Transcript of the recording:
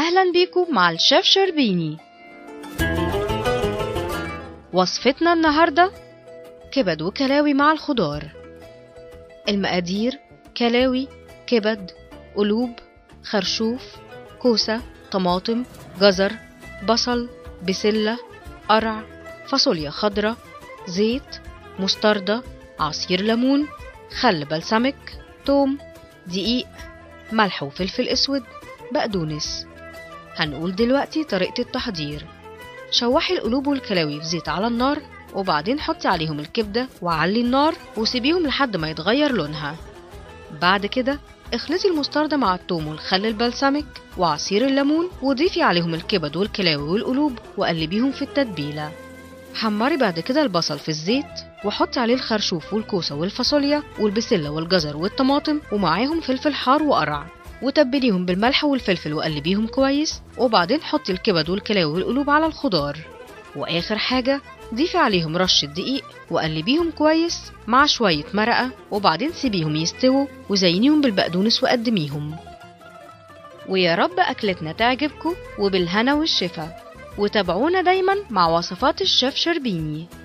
أهلا بيكم مع الشيف شربيني وصفتنا النهاردة كبد وكلاوي مع الخضار المقادير كلاوي كبد قلوب خرشوف كوسة طماطم جزر بصل بسلة قرع فاصوليا خضراء زيت مستردة عصير ليمون خل بلسمك توم دقيق ملح وفلفل اسود بقدونس هنقول دلوقتي طريقة التحضير شوحي القلوب والكلاوي في زيت على النار وبعدين حطي عليهم الكبدة وعلي النار وسيبيهم لحد ما يتغير لونها بعد كده اخلطي المستردة مع الثوم والخل البلسمك وعصير الليمون وضيفي عليهم الكبد والكلاوي والقلوب وقلبيهم في التتبيلة حمري بعد كده البصل في الزيت وحطي عليه الخرشوف والكوسة والفاصوليا والبسلة والجزر والطماطم ومعاهم فلفل حار وقرع وتبليهم بالملح والفلفل وقلبيهم كويس وبعدين حطي الكبد والكلاوي والقلوب على الخضار واخر حاجة ضيفي عليهم رشة دقيق وقلبيهم كويس مع شوية مرقة وبعدين سيبيهم يستووا وزينيهم بالبقدونس وقدميهم ويا رب أكلتنا تعجبكم وبالهنا والشفا وتابعونا دايما مع وصفات الشيف شربيني